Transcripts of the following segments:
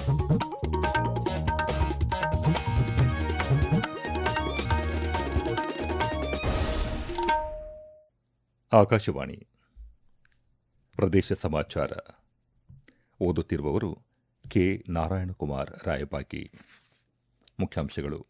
ಆಕಾಶವಾಣಿ ಪ್ರದೇಶ ಸಮಾಚಾರ ಓದುತ್ತಿರುವವರು ಕೆ ನಾರಾಯಣಕುಮಾರ್ ರಾಯಬಾಗಿ ಮುಖ್ಯಾಂಶಗಳು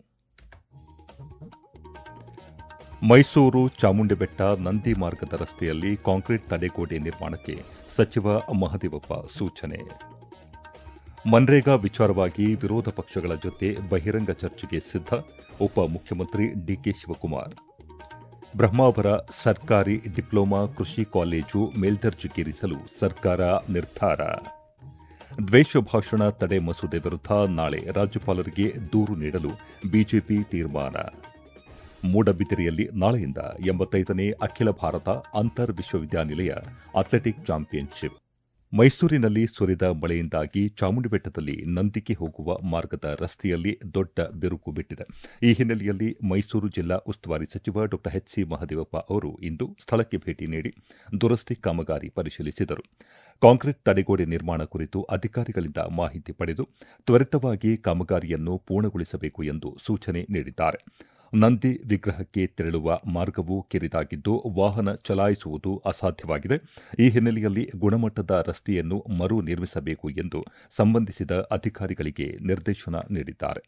ಮೈಸೂರು ಚಾಮುಂಡಿಬೆಟ್ಟ ನಂದಿ ಮಾರ್ಗದ ರಸ್ತೆಯಲ್ಲಿ ಕಾಂಕ್ರೀಟ್ ತಡೆಗೋಡೆ ನಿರ್ಮಾಣಕ್ಕೆ ಸಚಿವ ಮಹದೇವಪ್ಪ ಸೂಚನೆ ಮನ್ರೇಗಾ ವಿಚಾರವಾಗಿ ವಿರೋಧ ಪಕ್ಷಗಳ ಜೊತೆ ಬಹಿರಂಗ ಚರ್ಚೆಗೆ ಸಿದ್ಧ ಉಪಮುಖ್ಯಮಂತ್ರಿ ಡಿಕೆ ಶಿವಕುಮಾರ್ ಬ್ರಹ್ಮಾವರ ಸರ್ಕಾರಿ ಡಿಪ್ಲೊಮಾ ಕೃಷಿ ಕಾಲೇಜು ಮೇಲ್ದರ್ಜೆಗೇರಿಸಲು ಸರ್ಕಾರ ನಿರ್ಧಾರ ದ್ವೇಷ ಭಾಷಣ ತಡೆ ಮಸೂದೆ ವಿರುದ್ಧ ನಾಳೆ ರಾಜ್ಯಪಾಲರಿಗೆ ದೂರು ನೀಡಲು ಬಿಜೆಪಿ ತೀರ್ಮಾನ ಮೂಡಬಿದಿರೆಯಲ್ಲಿ ನಾಳೆಯಿಂದ ಎಂಬತ್ತೈದನೇ ಅಖಿಲ ಭಾರತ ಅಂತರ್ ವಿಶ್ವವಿದ್ಯಾನಿಲಯ ಅಥ್ಲೆಟಿಕ್ ಚಾಂಪಿಯನ್ಶಿಪ್ ಮೈಸೂರಿನಲ್ಲಿ ಸುರಿದ ಮಳೆಯಿಂದಾಗಿ ಚಾಮುಂಡಿಬೆಟ್ಟದಲ್ಲಿ ನಂದಿಗೆ ಹೋಗುವ ಮಾರ್ಗದ ರಸ್ತೆಯಲ್ಲಿ ದೊಡ್ಡ ಬಿರುಕು ಬಿಟ್ಟಿದೆ ಈ ಹಿನ್ನೆಲೆಯಲ್ಲಿ ಮೈಸೂರು ಜಿಲ್ಲಾ ಉಸ್ತುವಾರಿ ಸಚಿವ ಡಾ ಎಚ್ ಸಿ ಮಹದೇವಪ್ಪ ಅವರು ಇಂದು ಸ್ಥಳಕ್ಕೆ ಭೇಟಿ ನೀಡಿ ದುರಸ್ತಿ ಕಾಮಗಾರಿ ಪರಿಶೀಲಿಸಿದರು ಕಾಂಕ್ರೀಟ್ ತಡೆಗೋಡೆ ನಿರ್ಮಾಣ ಕುರಿತು ಅಧಿಕಾರಿಗಳಿಂದ ಮಾಹಿತಿ ಪಡೆದು ತ್ವರಿತವಾಗಿ ಕಾಮಗಾರಿಯನ್ನು ಪೂರ್ಣಗೊಳಿಸಬೇಕು ಎಂದು ಸೂಚನೆ ನೀಡಿದ್ದಾರೆ ನಂದಿ ವಿಗ್ರಹಕ್ಕೆ ತೆರಳುವ ಮಾರ್ಗವು ಕಿರಿದಾಗಿದ್ದು ವಾಹನ ಚಲಾಯಿಸುವುದು ಅಸಾಧ್ಯವಾಗಿದೆ ಈ ಹಿನ್ನೆಲೆಯಲ್ಲಿ ಗುಣಮಟ್ಟದ ರಸ್ತೆಯನ್ನು ಮರು ನಿರ್ಮಿಸಬೇಕು ಎಂದು ಸಂಬಂಧಿಸಿದ ಅಧಿಕಾರಿಗಳಿಗೆ ನಿರ್ದೇಶನ ನೀಡಿದ್ದಾರೆ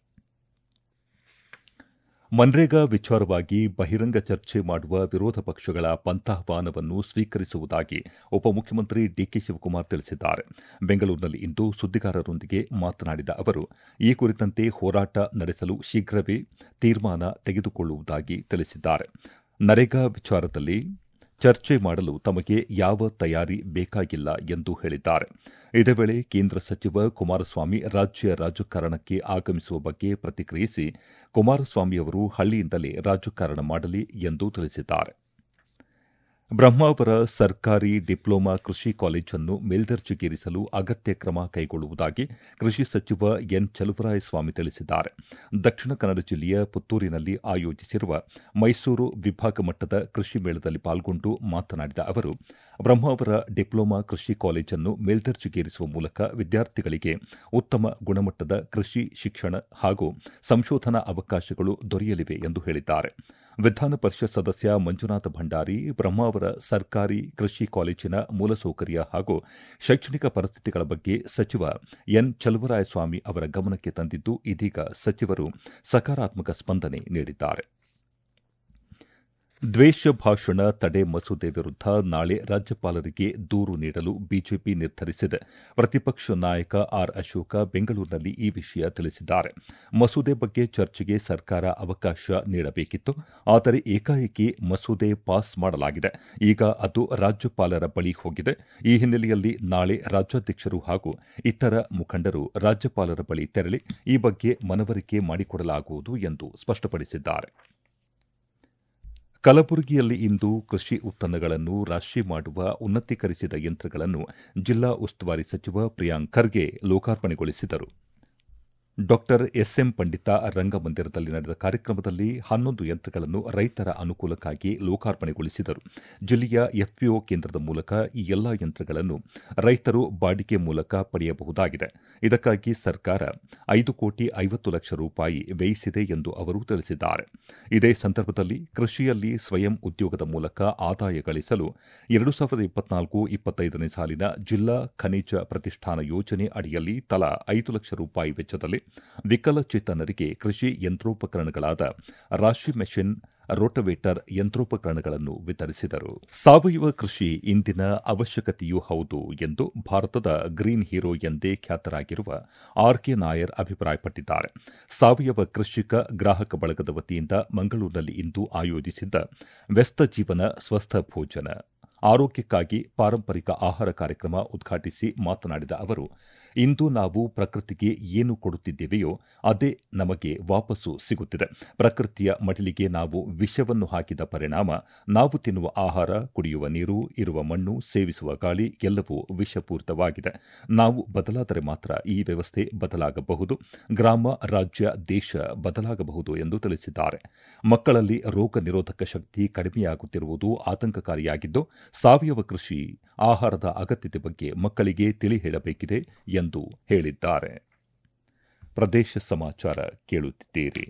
ಮನ್ರೇಗಾ ವಿಚಾರವಾಗಿ ಬಹಿರಂಗ ಚರ್ಚೆ ಮಾಡುವ ವಿರೋಧ ಪಕ್ಷಗಳ ಪಂಥಾಹ್ವಾನವನ್ನು ಸ್ವೀಕರಿಸುವುದಾಗಿ ಉಪಮುಖ್ಯಮಂತ್ರಿ ಡಿಕೆ ಶಿವಕುಮಾರ್ ತಿಳಿಸಿದ್ದಾರೆ ಬೆಂಗಳೂರಿನಲ್ಲಿಂದು ಸುದ್ದಿಗಾರರೊಂದಿಗೆ ಮಾತನಾಡಿದ ಅವರು ಈ ಕುರಿತಂತೆ ಹೋರಾಟ ನಡೆಸಲು ಶೀಘ್ರವೇ ತೀರ್ಮಾನ ತೆಗೆದುಕೊಳ್ಳುವುದಾಗಿ ತಿಳಿಸಿದ್ದಾರೆ ನರೇಗಾ ವಿಚಾರದಲ್ಲಿ ಚರ್ಚೆ ಮಾಡಲು ತಮಗೆ ಯಾವ ತಯಾರಿ ಬೇಕಾಗಿಲ್ಲ ಎಂದು ಹೇಳಿದ್ದಾರೆ ಇದೇ ವೇಳೆ ಕೇಂದ್ರ ಸಚಿವ ಕುಮಾರಸ್ವಾಮಿ ರಾಜ್ಯ ರಾಜಕಾರಣಕ್ಕೆ ಆಗಮಿಸುವ ಬಗ್ಗೆ ಪ್ರತಿಕ್ರಿಯಿಸಿ ಕುಮಾರಸ್ವಾಮಿಯವರು ಹಳ್ಳಿಯಿಂದಲೇ ರಾಜಕಾರಣ ಮಾಡಲಿ ಎಂದು ತಿಳಿಸಿದ್ದಾರೆ ಬ್ರಹ್ಮಾವರ ಸರ್ಕಾರಿ ಡಿಪ್ಲೊಮಾ ಕೃಷಿ ಕಾಲೇಜನ್ನು ಮೇಲ್ದರ್ಜೆಗೇರಿಸಲು ಅಗತ್ಯ ಕ್ರಮ ಕೈಗೊಳ್ಳುವುದಾಗಿ ಕೃಷಿ ಸಚಿವ ಎನ್ ಚಲುವರಾಯಸ್ವಾಮಿ ತಿಳಿಸಿದ್ದಾರೆ ದಕ್ಷಿಣ ಕನ್ನಡ ಜಿಲ್ಲೆಯ ಪುತ್ತೂರಿನಲ್ಲಿ ಆಯೋಜಿಸಿರುವ ಮೈಸೂರು ವಿಭಾಗ ಮಟ್ಟದ ಕೃಷಿ ಮೇಳದಲ್ಲಿ ಪಾಲ್ಗೊಂಡು ಮಾತನಾಡಿದ ಅವರು ಬ್ರಹ್ಮಾವರ ಡಿಪ್ಲೊಮಾ ಕೃಷಿ ಕಾಲೇಜನ್ನು ಮೇಲ್ದರ್ಜೆಗೇರಿಸುವ ಮೂಲಕ ವಿದ್ಯಾರ್ಥಿಗಳಿಗೆ ಉತ್ತಮ ಗುಣಮಟ್ಟದ ಕೃಷಿ ಶಿಕ್ಷಣ ಹಾಗೂ ಸಂಶೋಧನಾ ಅವಕಾಶಗಳು ದೊರೆಯಲಿವೆ ಎಂದು ಹೇಳಿದ್ದಾರೆ ವಿಧಾನ ಪರಿಷತ್ ಸದಸ್ಯ ಮಂಜುನಾಥ ಭಂಡಾರಿ ಬ್ರಹ್ಮಾವರ ಸರ್ಕಾರಿ ಕೃಷಿ ಕಾಲೇಜಿನ ಮೂಲಸೌಕರ್ಯ ಹಾಗೂ ಶೈಕ್ಷಣಿಕ ಪರಿಸ್ಥಿತಿಗಳ ಬಗ್ಗೆ ಸಚಿವ ಎನ್ ಚಲುವರಾಯಸ್ವಾಮಿ ಅವರ ಗಮನಕ್ಕೆ ತಂದಿದ್ದು ಇದೀಗ ಸಚಿವರು ಸಕಾರಾತ್ಮಕ ಸ್ಪಂದನೆ ನೀಡಿದ್ದಾರೆ ದ್ವೇಷ ಭಾಷಣ ತಡೆ ಮಸೂದೆ ವಿರುದ್ಧ ನಾಳೆ ರಾಜ್ಯಪಾಲರಿಗೆ ದೂರು ನೀಡಲು ಬಿಜೆಪಿ ನಿರ್ಧರಿಸಿದೆ ಪ್ರತಿಪಕ್ಷ ನಾಯಕ ಆರ್ ಅಶೋಕ ಬೆಂಗಳೂರಿನಲ್ಲಿ ಈ ವಿಷಯ ತಿಳಿಸಿದ್ದಾರೆ ಮಸೂದೆ ಬಗ್ಗೆ ಚರ್ಚೆಗೆ ಸರ್ಕಾರ ಅವಕಾಶ ನೀಡಬೇಕಿತ್ತು ಆದರೆ ಏಕಾಏಕಿ ಮಸೂದೆ ಪಾಸ್ ಮಾಡಲಾಗಿದೆ ಈಗ ಅದು ರಾಜ್ಯಪಾಲರ ಬಳಿ ಹೋಗಿದೆ ಈ ಹಿನ್ನೆಲೆಯಲ್ಲಿ ನಾಳೆ ರಾಜ್ಯಾಧ್ಯಕ್ಷರು ಹಾಗೂ ಇತರ ಮುಖಂಡರು ರಾಜ್ಯಪಾಲರ ಬಳಿ ತೆರಳಿ ಈ ಬಗ್ಗೆ ಮನವರಿಕೆ ಮಾಡಿಕೊಡಲಾಗುವುದು ಎಂದು ಸ್ಪಷ್ಟಪಡಿಸಿದ್ದಾರೆ ಕಲಬುರಗಿಯಲ್ಲಿ ಇಂದು ಕೃಷಿ ಉತ್ಪನ್ನಗಳನ್ನು ರಾಶಿ ಮಾಡುವ ಉನ್ನತೀಕರಿಸಿದ ಯಂತ್ರಗಳನ್ನು ಜಿಲ್ಲಾ ಉಸ್ತುವಾರಿ ಸಚಿವ ಪ್ರಿಯಾಂಕ್ ಖರ್ಗೆ ಲೋಕಾರ್ಪಣೆಗೊಳಿಸಿದರು ಡಾಕ್ಟರ್ ಎಸ್ಎಂ ಪಂಡಿತ ರಂಗಮಂದಿರದಲ್ಲಿ ನಡೆದ ಕಾರ್ಯಕ್ರಮದಲ್ಲಿ ಹನ್ನೊಂದು ಯಂತ್ರಗಳನ್ನು ರೈತರ ಅನುಕೂಲಕ್ಕಾಗಿ ಲೋಕಾರ್ಪಣೆಗೊಳಿಸಿದರು ಜಿಲ್ಲೆಯ ಎಫ್ಪಿಒ ಕೇಂದ್ರದ ಮೂಲಕ ಈ ಎಲ್ಲಾ ಯಂತ್ರಗಳನ್ನು ರೈತರು ಬಾಡಿಗೆ ಮೂಲಕ ಪಡೆಯಬಹುದಾಗಿದೆ ಇದಕ್ಕಾಗಿ ಸರ್ಕಾರ ಐದು ಕೋಟಿ ಐವತ್ತು ಲಕ್ಷ ರೂಪಾಯಿ ವ್ಯಯಿಸಿದೆ ಎಂದು ಅವರು ತಿಳಿಸಿದ್ದಾರೆ ಇದೇ ಸಂದರ್ಭದಲ್ಲಿ ಕೃಷಿಯಲ್ಲಿ ಸ್ವಯಂ ಉದ್ಯೋಗದ ಮೂಲಕ ಆದಾಯ ಗಳಿಸಲು ಎರಡು ಸಾವಿರದ ಇಪ್ಪತ್ನಾಲ್ಕು ಇಪ್ಪತ್ತೈದನೇ ಸಾಲಿನ ಜಿಲ್ಲಾ ಖನಿಜ ಪ್ರತಿಷ್ಠಾನ ಯೋಜನೆ ಅಡಿಯಲ್ಲಿ ತಲಾ ಐದು ಲಕ್ಷ ರೂಪಾಯಿ ವೆಚ್ಚದಲ್ಲಿ ವಿಕಲಚೇತನರಿಗೆ ಕೃಷಿ ಯಂತ್ರೋಪಕರಣಗಳಾದ ರಾಶಿ ಮೆಷಿನ್ ರೋಟವೇಟರ್ ಯಂತ್ರೋಪಕರಣಗಳನ್ನು ವಿತರಿಸಿದರು ಸಾವಯವ ಕೃಷಿ ಇಂದಿನ ಅವಶ್ಯಕತೆಯೂ ಹೌದು ಎಂದು ಭಾರತದ ಗ್ರೀನ್ ಹೀರೋ ಎಂದೇ ಖ್ಯಾತರಾಗಿರುವ ಆರ್ ಕೆ ನಾಯರ್ ಅಭಿಪ್ರಾಯಪಟ್ಟಿದ್ದಾರೆ ಸಾವಯವ ಕೃಷಿಕ ಗ್ರಾಹಕ ಬಳಗದ ವತಿಯಿಂದ ಮಂಗಳೂರಿನಲ್ಲಿ ಇಂದು ಆಯೋಜಿಸಿದ್ದ ವ್ಯಸ್ತ ಜೀವನ ಸ್ವಸ್ಥ ಭೋಜನ ಆರೋಗ್ಯಕ್ಕಾಗಿ ಪಾರಂಪರಿಕ ಆಹಾರ ಕಾರ್ಯಕ್ರಮ ಉದ್ಘಾಟಿಸಿ ಮಾತನಾಡಿದ ಅವರು ಇಂದು ನಾವು ಪ್ರಕೃತಿಗೆ ಏನು ಕೊಡುತ್ತಿದ್ದೇವೆಯೋ ಅದೇ ನಮಗೆ ವಾಪಸ್ಸು ಸಿಗುತ್ತಿದೆ ಪ್ರಕೃತಿಯ ಮಡಿಲಿಗೆ ನಾವು ವಿಷವನ್ನು ಹಾಕಿದ ಪರಿಣಾಮ ನಾವು ತಿನ್ನುವ ಆಹಾರ ಕುಡಿಯುವ ನೀರು ಇರುವ ಮಣ್ಣು ಸೇವಿಸುವ ಗಾಳಿ ಎಲ್ಲವೂ ವಿಷಪೂರಿತವಾಗಿದೆ ನಾವು ಬದಲಾದರೆ ಮಾತ್ರ ಈ ವ್ಯವಸ್ಥೆ ಬದಲಾಗಬಹುದು ಗ್ರಾಮ ರಾಜ್ಯ ದೇಶ ಬದಲಾಗಬಹುದು ಎಂದು ತಿಳಿಸಿದ್ದಾರೆ ಮಕ್ಕಳಲ್ಲಿ ರೋಗ ನಿರೋಧಕ ಶಕ್ತಿ ಕಡಿಮೆಯಾಗುತ್ತಿರುವುದು ಆತಂಕಕಾರಿಯಾಗಿದ್ದು ಸಾವಯವ ಕೃಷಿ ಆಹಾರದ ಅಗತ್ಯತೆ ಬಗ್ಗೆ ಮಕ್ಕಳಿಗೆ ತಿಳಿ ಹೇಳಬೇಕಿದೆ ಎಂದು ಹೇಳಿದ್ದಾರೆ ಪ್ರದೇಶ ಸಮಾಚಾರ ಕೇಳುತ್ತಿದ್ದೀರಿ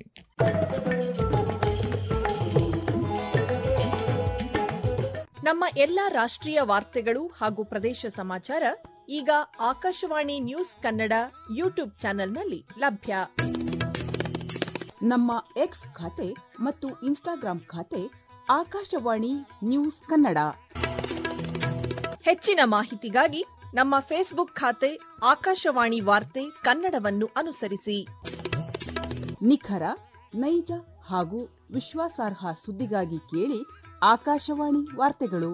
ನಮ್ಮ ಎಲ್ಲಾ ರಾಷ್ಟ್ರೀಯ ವಾರ್ತೆಗಳು ಹಾಗೂ ಪ್ರದೇಶ ಸಮಾಚಾರ ಈಗ ಆಕಾಶವಾಣಿ ನ್ಯೂಸ್ ಕನ್ನಡ ಯೂಟ್ಯೂಬ್ ಚಾನೆಲ್ನಲ್ಲಿ ಲಭ್ಯ ನಮ್ಮ ಎಕ್ಸ್ ಖಾತೆ ಮತ್ತು ಇನ್ಸ್ಟಾಗ್ರಾಂ ಖಾತೆ ಆಕಾಶವಾಣಿ ನ್ಯೂಸ್ ಕನ್ನಡ ಹೆಚ್ಚಿನ ಮಾಹಿತಿಗಾಗಿ ನಮ್ಮ ಫೇಸ್ಬುಕ್ ಖಾತೆ ಆಕಾಶವಾಣಿ ವಾರ್ತೆ ಕನ್ನಡವನ್ನು ಅನುಸರಿಸಿ ನಿಖರ ನೈಜ ಹಾಗೂ ವಿಶ್ವಾಸಾರ್ಹ ಸುದ್ದಿಗಾಗಿ ಕೇಳಿ ಆಕಾಶವಾಣಿ ವಾರ್ತೆಗಳು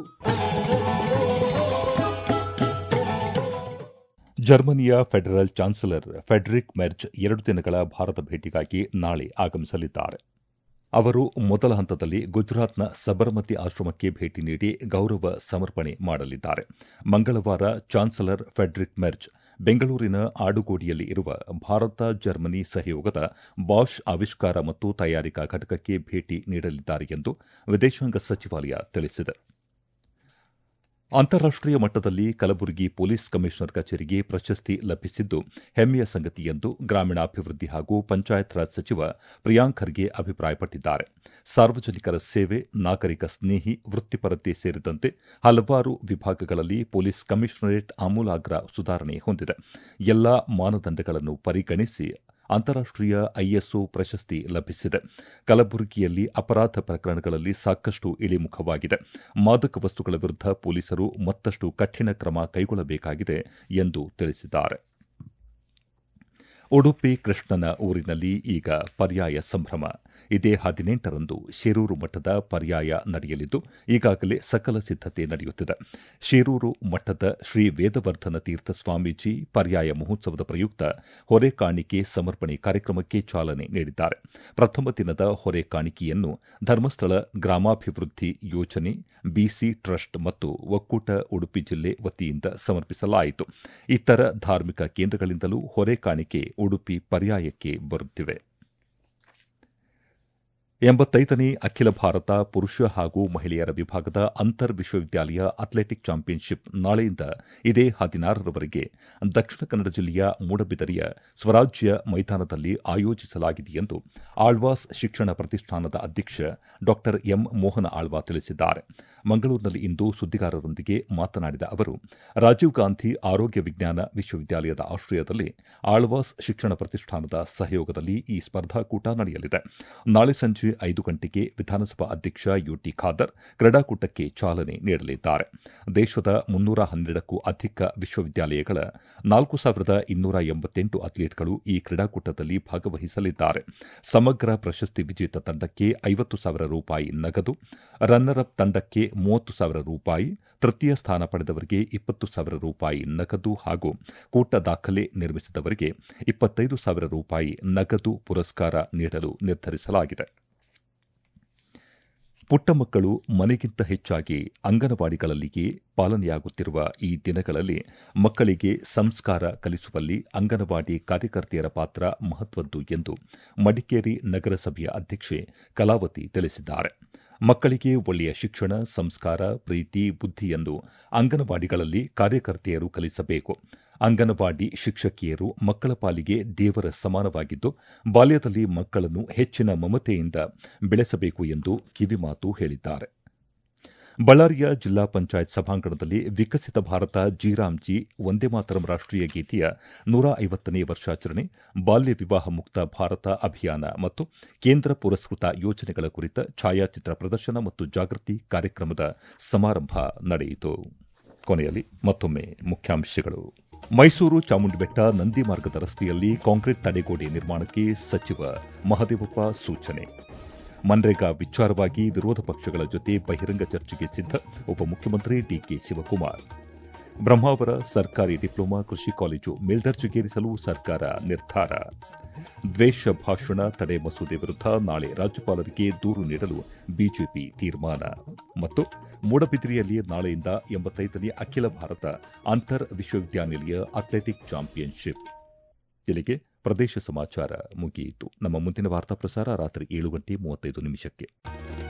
ಜರ್ಮನಿಯ ಫೆಡರಲ್ ಚಾನ್ಸಲರ್ ಫೆಡರಿಕ್ ಮೆರ್ಜ್ ಎರಡು ದಿನಗಳ ಭಾರತ ಭೇಟಿಗಾಗಿ ನಾಳೆ ಆಗಮಿಸಲಿದ್ದಾರೆ ಅವರು ಮೊದಲ ಹಂತದಲ್ಲಿ ಗುಜರಾತ್ನ ಸಬರಮತಿ ಆಶ್ರಮಕ್ಕೆ ಭೇಟಿ ನೀಡಿ ಗೌರವ ಸಮರ್ಪಣೆ ಮಾಡಲಿದ್ದಾರೆ ಮಂಗಳವಾರ ಚಾನ್ಸಲರ್ ಫೆಡರಿಕ್ ಮೆರ್ಜ್ ಬೆಂಗಳೂರಿನ ಆಡುಗೋಡಿಯಲ್ಲಿ ಇರುವ ಭಾರತ ಜರ್ಮನಿ ಸಹಯೋಗದ ಬಾಷ್ ಆವಿಷ್ಕಾರ ಮತ್ತು ತಯಾರಿಕಾ ಘಟಕಕ್ಕೆ ಭೇಟಿ ನೀಡಲಿದ್ದಾರೆ ಎಂದು ವಿದೇಶಾಂಗ ಸಚಿವಾಲಯ ತಿಳಿಸಿದೆ ಅಂತಾರಾಷ್ಟೀಯ ಮಟ್ಟದಲ್ಲಿ ಕಲಬುರಗಿ ಪೊಲೀಸ್ ಕಮಿಷನರ್ ಕಚೇರಿಗೆ ಪ್ರಶಸ್ತಿ ಲಭಿಸಿದ್ದು ಹೆಮ್ಮೆಯ ಸಂಗತಿ ಎಂದು ಗ್ರಾಮೀಣಾಭಿವೃದ್ಧಿ ಹಾಗೂ ಪಂಚಾಯತ್ ರಾಜ್ ಸಚಿವ ಪ್ರಿಯಾಂಕ್ ಖರ್ಗೆ ಅಭಿಪ್ರಾಯಪಟ್ಟಿದ್ದಾರೆ ಸಾರ್ವಜನಿಕರ ಸೇವೆ ನಾಗರಿಕ ಸ್ನೇಹಿ ವೃತ್ತಿಪರತೆ ಸೇರಿದಂತೆ ಹಲವಾರು ವಿಭಾಗಗಳಲ್ಲಿ ಪೊಲೀಸ್ ಕಮಿಷನರೇಟ್ ಆಮೂಲಾಗ್ರ ಸುಧಾರಣೆ ಹೊಂದಿದೆ ಎಲ್ಲಾ ಮಾನದಂಡಗಳನ್ನು ಪರಿಗಣಿಸಿ ಅಂತಾರಾಷ್ಟೀಯ ಐಎಸ್ಒ ಪ್ರಶಸ್ತಿ ಲಭಿಸಿದೆ ಕಲಬುರಗಿಯಲ್ಲಿ ಅಪರಾಧ ಪ್ರಕರಣಗಳಲ್ಲಿ ಸಾಕಷ್ಟು ಇಳಿಮುಖವಾಗಿದೆ ಮಾದಕ ವಸ್ತುಗಳ ವಿರುದ್ಧ ಪೊಲೀಸರು ಮತ್ತಷ್ಟು ಕಠಿಣ ಕ್ರಮ ಕೈಗೊಳ್ಳಬೇಕಾಗಿದೆ ಎಂದು ತಿಳಿಸಿದ್ದಾರೆ ಉಡುಪಿ ಕೃಷ್ಣನ ಊರಿನಲ್ಲಿ ಈಗ ಪರ್ಯಾಯ ಸಂಭ್ರಮ ಇದೇ ಹದಿನೆಂಟರಂದು ಶೇರೂರು ಮಠದ ಪರ್ಯಾಯ ನಡೆಯಲಿದ್ದು ಈಗಾಗಲೇ ಸಕಲ ಸಿದ್ದತೆ ನಡೆಯುತ್ತಿದೆ ಶೇರೂರು ಮಠದ ಶ್ರೀ ವೇದವರ್ಧನ ತೀರ್ಥ ಸ್ವಾಮೀಜಿ ಪರ್ಯಾಯ ಮಹೋತ್ಸವದ ಪ್ರಯುಕ್ತ ಹೊರೆ ಕಾಣಿಕೆ ಸಮರ್ಪಣೆ ಕಾರ್ಯಕ್ರಮಕ್ಕೆ ಚಾಲನೆ ನೀಡಿದ್ದಾರೆ ಪ್ರಥಮ ದಿನದ ಹೊರೆ ಕಾಣಿಕೆಯನ್ನು ಧರ್ಮಸ್ಥಳ ಗ್ರಾಮಾಭಿವೃದ್ಧಿ ಯೋಜನೆ ಬಿಸಿ ಟ್ರಸ್ಟ್ ಮತ್ತು ಒಕ್ಕೂಟ ಉಡುಪಿ ಜಿಲ್ಲೆ ವತಿಯಿಂದ ಸಮರ್ಪಿಸಲಾಯಿತು ಇತರ ಧಾರ್ಮಿಕ ಕೇಂದ್ರಗಳಿಂದಲೂ ಹೊರೆ ಕಾಣಿಕೆ ಉಡುಪಿ ಪರ್ಯಾಯಕ್ಕೆ ಬರುತ್ತಿವೆ ಎಂಬತ್ತೈದನೇ ಅಖಿಲ ಭಾರತ ಪುರುಷ ಹಾಗೂ ಮಹಿಳೆಯರ ವಿಭಾಗದ ಅಂತರ್ ವಿಶ್ವವಿದ್ಯಾಲಯ ಅಥ್ಲೆಟಿಕ್ ಚಾಂಪಿಯನ್ಶಿಪ್ ನಾಳೆಯಿಂದ ಇದೇ ಹದಿನಾರರವರೆಗೆ ದಕ್ಷಿಣ ಕನ್ನಡ ಜಿಲ್ಲೆಯ ಮೂಡಬಿದರಿಯ ಸ್ವರಾಜ್ಯ ಮೈದಾನದಲ್ಲಿ ಆಯೋಜಿಸಲಾಗಿದೆ ಎಂದು ಆಳ್ವಾಸ್ ಶಿಕ್ಷಣ ಪ್ರತಿಷ್ಠಾನದ ಅಧ್ಯಕ್ಷ ಡಾ ಎಂ ಮೋಹನ ಆಳ್ವಾ ತಿಳಿಸಿದ್ದಾರೆ ಮಂಗಳೂರಿನಲ್ಲಿ ಇಂದು ಸುದ್ದಿಗಾರರೊಂದಿಗೆ ಮಾತನಾಡಿದ ಅವರು ರಾಜೀವ್ ಗಾಂಧಿ ಆರೋಗ್ಯ ವಿಜ್ಞಾನ ವಿಶ್ವವಿದ್ಯಾಲಯದ ಆಶ್ರಯದಲ್ಲಿ ಆಳ್ವಾಸ್ ಶಿಕ್ಷಣ ಪ್ರತಿಷ್ಠಾನದ ಸಹಯೋಗದಲ್ಲಿ ಈ ಸ್ಪರ್ಧಾಕೂಟ ನಡೆಯಲಿದೆ ನಾಳೆ ಸಂಜೆ ಐದು ಗಂಟೆಗೆ ವಿಧಾನಸಭಾ ಅಧ್ಯಕ್ಷ ಯುಟಿ ಖಾದರ್ ಕ್ರೀಡಾಕೂಟಕ್ಕೆ ಚಾಲನೆ ನೀಡಲಿದ್ದಾರೆ ದೇಶದ ಮುನ್ನೂರ ಹನ್ನೆರಡಕ್ಕೂ ಅಧಿಕ ವಿಶ್ವವಿದ್ಯಾಲಯಗಳ ನಾಲ್ಕು ಸಾವಿರದ ಇನ್ನೂರ ಎಂಬತ್ತೆಂಟು ಅಥ್ಲೀಟ್ಗಳು ಈ ಕ್ರೀಡಾಕೂಟದಲ್ಲಿ ಭಾಗವಹಿಸಲಿದ್ದಾರೆ ಸಮಗ್ರ ಪ್ರಶಸ್ತಿ ವಿಜೇತ ತಂಡಕ್ಕೆ ಐವತ್ತು ಸಾವಿರ ರೂಪಾಯಿ ನಗದು ರನ್ನರ್ ಅಪ್ ತಂಡಕ್ಕೆ ಮೂವತ್ತು ಸಾವಿರ ರೂಪಾಯಿ ತೃತೀಯ ಸ್ಥಾನ ಪಡೆದವರಿಗೆ ಇಪ್ಪತ್ತು ಸಾವಿರ ರೂಪಾಯಿ ನಗದು ಹಾಗೂ ಕೂಟ ದಾಖಲೆ ನಿರ್ಮಿಸಿದವರಿಗೆ ಇಪ್ಪತ್ತೈದು ಸಾವಿರ ರೂಪಾಯಿ ನಗದು ಪುರಸ್ಕಾರ ನೀಡಲು ನಿರ್ಧರಿಸಲಾಗಿದೆ ಪುಟ್ಟ ಮಕ್ಕಳು ಮನೆಗಿಂತ ಹೆಚ್ಚಾಗಿ ಅಂಗನವಾಡಿಗಳಲ್ಲಿಯೇ ಪಾಲನೆಯಾಗುತ್ತಿರುವ ಈ ದಿನಗಳಲ್ಲಿ ಮಕ್ಕಳಿಗೆ ಸಂಸ್ಕಾರ ಕಲಿಸುವಲ್ಲಿ ಅಂಗನವಾಡಿ ಕಾರ್ಯಕರ್ತೆಯರ ಪಾತ್ರ ಮಹತ್ವದ್ದು ಎಂದು ಮಡಿಕೇರಿ ನಗರಸಭೆಯ ಅಧ್ಯಕ್ಷೆ ಕಲಾವತಿ ತಿಳಿಸಿದ್ದಾರೆ ಮಕ್ಕಳಿಗೆ ಒಳ್ಳೆಯ ಶಿಕ್ಷಣ ಸಂಸ್ಕಾರ ಪ್ರೀತಿ ಬುದ್ಧಿಯನ್ನು ಅಂಗನವಾಡಿಗಳಲ್ಲಿ ಕಾರ್ಯಕರ್ತೆಯರು ಕಲಿಸಬೇಕು ಅಂಗನವಾಡಿ ಶಿಕ್ಷಕಿಯರು ಮಕ್ಕಳ ಪಾಲಿಗೆ ದೇವರ ಸಮಾನವಾಗಿದ್ದು ಬಾಲ್ಯದಲ್ಲಿ ಮಕ್ಕಳನ್ನು ಹೆಚ್ಚಿನ ಮಮತೆಯಿಂದ ಬೆಳೆಸಬೇಕು ಎಂದು ಕಿವಿಮಾತು ಹೇಳಿದ್ದಾರೆ ಬಳ್ಳಾರಿಯ ಜಿಲ್ಲಾ ಪಂಚಾಯತ್ ಸಭಾಂಗಣದಲ್ಲಿ ವಿಕಸಿತ ಭಾರತ ಜಿರಾಮ್ಜಿ ವಂದೇ ಮಾತರಂ ರಾಷ್ಟೀಯ ಗೀತೆಯ ನೂರ ಐವತ್ತನೇ ವರ್ಷಾಚರಣೆ ಬಾಲ್ಯ ವಿವಾಹ ಮುಕ್ತ ಭಾರತ ಅಭಿಯಾನ ಮತ್ತು ಕೇಂದ್ರ ಪುರಸ್ಕೃತ ಯೋಜನೆಗಳ ಕುರಿತ ಛಾಯಾಚಿತ್ರ ಪ್ರದರ್ಶನ ಮತ್ತು ಜಾಗೃತಿ ಕಾರ್ಯಕ್ರಮದ ಸಮಾರಂಭ ನಡೆಯಿತು ಕೊನೆಯಲ್ಲಿ ಮತ್ತೊಮ್ಮೆ ಮುಖ್ಯಾಂಶಗಳು ಮೈಸೂರು ಚಾಮುಂಡಿಬೆಟ್ಟ ನಂದಿ ಮಾರ್ಗದ ರಸ್ತೆಯಲ್ಲಿ ಕಾಂಕ್ರೀಟ್ ತಡೆಗೋಡೆ ನಿರ್ಮಾಣಕ್ಕೆ ಸಚಿವ ಮಹದೇವಪ್ಪ ಸೂಚನೆ ಮನ್ರೇಗಾ ವಿಚಾರವಾಗಿ ವಿರೋಧ ಪಕ್ಷಗಳ ಜೊತೆ ಬಹಿರಂಗ ಚರ್ಚೆಗೆ ಸಿದ್ಧ ಉಪಮುಖ್ಯಮಂತ್ರಿ ಡಿಕೆ ಶಿವಕುಮಾರ್ ಬ್ರಹ್ಮಾವರ ಸರ್ಕಾರಿ ಡಿಪ್ಲೊಮಾ ಕೃಷಿ ಕಾಲೇಜು ಮೇಲ್ದರ್ಜೆಗೇರಿಸಲು ಸರ್ಕಾರ ನಿರ್ಧಾರ ದ್ವೇಷ ಭಾಷಣ ತಡೆ ಮಸೂದೆ ವಿರುದ್ಧ ನಾಳೆ ರಾಜ್ಯಪಾಲರಿಗೆ ದೂರು ನೀಡಲು ಬಿಜೆಪಿ ತೀರ್ಮಾನ ಮತ್ತು ಮೂಡಬಿದಿರೆಯಲ್ಲಿ ನಾಳೆಯಿಂದ ಎಂಬತ್ತೈದನೇ ಅಖಿಲ ಭಾರತ ಅಂತರ್ ವಿಶ್ವವಿದ್ಯಾನಿಲಯ ಅಥ್ಲೆಟಿಕ್ ಚಾಂಪಿಯನ್ಶಿಪ್ ಇಲ್ಲಿಗೆ ಪ್ರದೇಶ ಸಮಾಚಾರ ಮುಗಿಯಿತು ನಮ್ಮ ಮುಂದಿನ ವಾರ್ತಾ ಪ್ರಸಾರ ರಾತ್ರಿ ಏಳು ಗಂಟೆ ಮೂವತ್ತೈದು ನಿಮಿಷಕ್ಕೆ